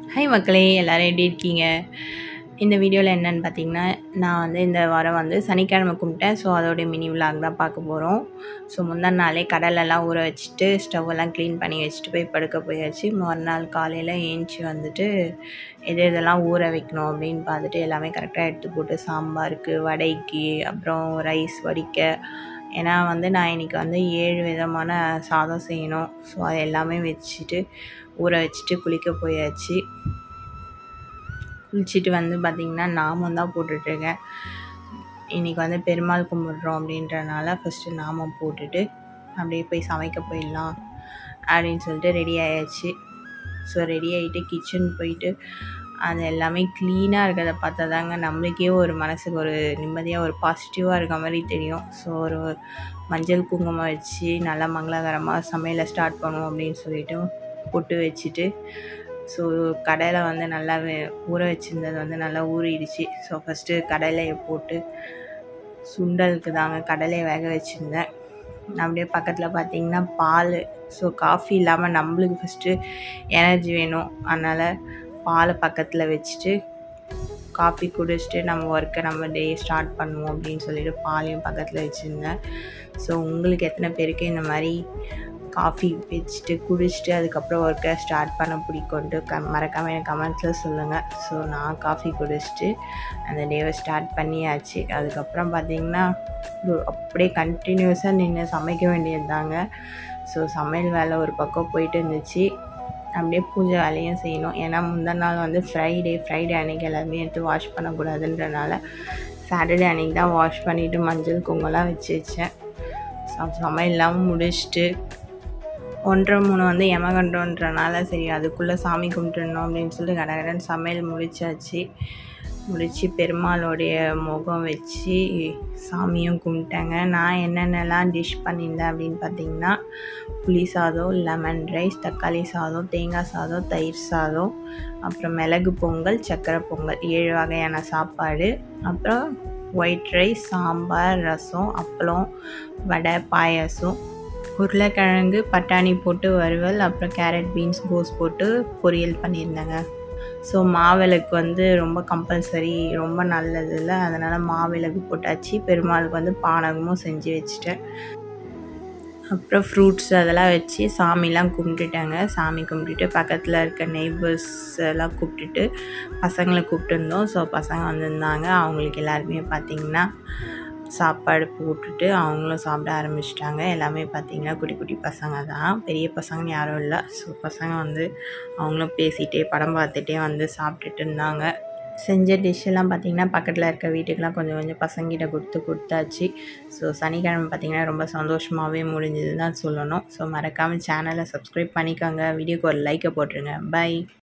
hi மக்களே எல்லோரும் எப்படி இருக்கீங்க இந்த வீடியோவில் என்னென்னு பார்த்தீங்கன்னா நான் வந்து இந்த வாரம் வந்து சனிக்கிழமை கும்பிட்டேன் ஸோ அதோடைய மினி விலாக் தான் பார்க்க போகிறோம் ஸோ முந்தின நாளே கடலெல்லாம் ஊற வச்சுட்டு ஸ்டவ் எல்லாம் க்ளீன் பண்ணி வச்சுட்டு போய் படுக்க போயாச்சு மறுநாள் காலையில் ஏஞ்சி வந்துட்டு எது எதெல்லாம் ஊற வைக்கணும் அப்படின்னு பார்த்துட்டு எல்லாமே கரெக்டாக எடுத்து போட்டு சாம்பாருக்கு வடைக்கு அப்புறம் ரைஸ் வடிக்க ஏன்னா வந்து நான் இன்றைக்கி வந்து ஏழு விதமான சாதம் செய்யணும் ஸோ அது எல்லாமே வச்சுட்டு ஊற வச்சுட்டு குளிக்க போயாச்சு குளிச்சுட்டு வந்து பார்த்திங்கன்னா நாமம் தான் போட்டுட்ருக்கேன் இன்றைக்கி வந்து பெருமாள் கும்பிட்றோம் அப்படின்றனால ஃபஸ்ட்டு நாமம் போட்டுட்டு அப்படியே போய் சமைக்க போயிடலாம் அப்படின்னு சொல்லிட்டு ரெடி ஆயாச்சு ஸோ ரெடி ஆகிட்டு கிச்சன் போயிட்டு அது எல்லாமே க்ளீனாக இருக்கிறத பார்த்தா தாங்க நம்மளுக்கே ஒரு மனசுக்கு ஒரு நிம்மதியாக ஒரு பாசிட்டிவாக இருக்க மாதிரி தெரியும் ஸோ ஒரு மஞ்சள் குங்குமம் வச்சு நல்லா மங்களகரமாக சமையலை ஸ்டார்ட் பண்ணுவோம் அப்படின்னு சொல்லிட்டு பொட்டு வச்சுட்டு ஸோ கடையில் வந்து நல்லா ஊற வச்சுருந்தது வந்து நல்லா ஊறிடுச்சு ஸோ ஃபஸ்ட்டு கடலையை போட்டு சுண்டலுக்கு தாங்க கடலையை வேக வச்சுருந்தேன் அப்படியே பக்கத்தில் பார்த்திங்கன்னா பால் ஸோ காஃபி இல்லாமல் நம்மளுக்கு ஃபஸ்ட்டு எனர்ஜி வேணும் அதனால் பாலை பக்கத்தில் வச்சுட்டு காஃபி குடிச்சிட்டு நம்ம ஒர்க்கை நம்ம டே ஸ்டார்ட் பண்ணுவோம் அப்படின்னு சொல்லிட்டு பாலையும் பக்கத்தில் வச்சுருந்தேன் ஸோ உங்களுக்கு எத்தனை பேருக்கு இந்த மாதிரி காஃபி வச்சுட்டு குடிச்சிட்டு அதுக்கப்புறம் ஒர்க்கை ஸ்டார்ட் பண்ண பிடிக்கும்ட்டு க மறக்காமல் எனக்கு கமெண்ட்ஸில் சொல்லுங்கள் ஸோ நான் காஃபி குடிச்சிட்டு அந்த டேவை ஸ்டார்ட் பண்ணியாச்சு அதுக்கப்புறம் பார்த்திங்கன்னா அப்படியே கண்டினியூஸாக நின்று சமைக்க வேண்டியது தாங்க ஸோ சமையல் வேலை ஒரு பக்கம் போயிட்டு இருந்துச்சு அப்படியே பூஜை வேலையும் செய்யணும் ஏன்னா முந்தின நாள் வந்து ஃப்ரைடே ஃப்ரைடே அன்றைக்கி எல்லாருமே எடுத்து வாஷ் பண்ணக்கூடாதுன்றனால சாட்டர்டே அன்றைக்கி தான் வாஷ் பண்ணிவிட்டு மஞ்சள் குங்கெல்லாம் வச்சு வச்சேன் சமையல்லாம் முடிச்சுட்டு ஒன்றரை மூணு வந்து யமகண்டோன்றனால சரி அதுக்குள்ளே சாமி கும்பிட்டுடணும் அப்படின்னு சொல்லிட்டு கடகடன் சமையல் முடிச்சாச்சு முடித்து பெருமாளோடைய முகம் வச்சு சாமியும் கும்பிட்டேங்க நான் என்னென்னலாம் டிஷ் பண்ணியிருந்தேன் அப்படின்னு பார்த்தீங்கன்னா புளி சாதம் லெமன் ரைஸ் தக்காளி சாதம் தேங்காய் சாதம் தயிர் சாதம் அப்புறம் மிளகு பொங்கல் சக்கரை பொங்கல் ஏழு வகையான சாப்பாடு அப்புறம் ஒயிட் ரைஸ் சாம்பார் ரசம் அப்பளம் வடை பாயாசம் உருளைக்கிழங்கு பட்டாணி போட்டு வறுவல் அப்புறம் கேரட் பீன்ஸ் கோஸ் போட்டு பொரியல் பண்ணியிருந்தேங்க ஸோ மாவிளக்கு வந்து ரொம்ப கம்பல்சரி ரொம்ப நல்லது இல்லை அதனால் மாவிளக்கு போட்டாச்சு பெருமாளுக்கு வந்து பானகமும் செஞ்சு வச்சுட்டேன் அப்புறம் ஃப்ரூட்ஸ் அதெல்லாம் வச்சு சாமிலாம் கும்பிட்டுட்டாங்க சாமி கும்பிட்டுட்டு பக்கத்தில் இருக்க நெய்பர்ஸ் எல்லாம் கூப்பிட்டுட்டு பசங்களை கூப்பிட்டுருந்தோம் ஸோ பசங்க வந்திருந்தாங்க அவங்களுக்கு எல்லாருமே பார்த்திங்கன்னா சாப்பாடு போட்டுட்டு அவங்களும் சாப்பிட ஆரம்பிச்சிட்டாங்க எல்லாமே பார்த்திங்கன்னா குட்டி குட்டி பசங்க தான் பெரிய பசங்கன்னு யாரும் இல்லை ஸோ பசங்க வந்து அவங்களும் பேசிகிட்டே படம் பார்த்துட்டே வந்து சாப்பிட்டுட்டு இருந்தாங்க செஞ்ச டிஷ்ஷெல்லாம் பார்த்திங்கன்னா பக்கத்தில் இருக்க வீட்டுக்கெலாம் கொஞ்சம் கொஞ்சம் பசங்கிட்ட கொடுத்து கொடுத்தாச்சு ஸோ சனிக்கிழமை பார்த்திங்கன்னா ரொம்ப சந்தோஷமாகவே முடிஞ்சது தான் சொல்லணும் ஸோ மறக்காமல் சேனலை சப்ஸ்கிரைப் பண்ணிக்கோங்க வீடியோக்கு ஒரு லைக்கை போட்டுருங்க பை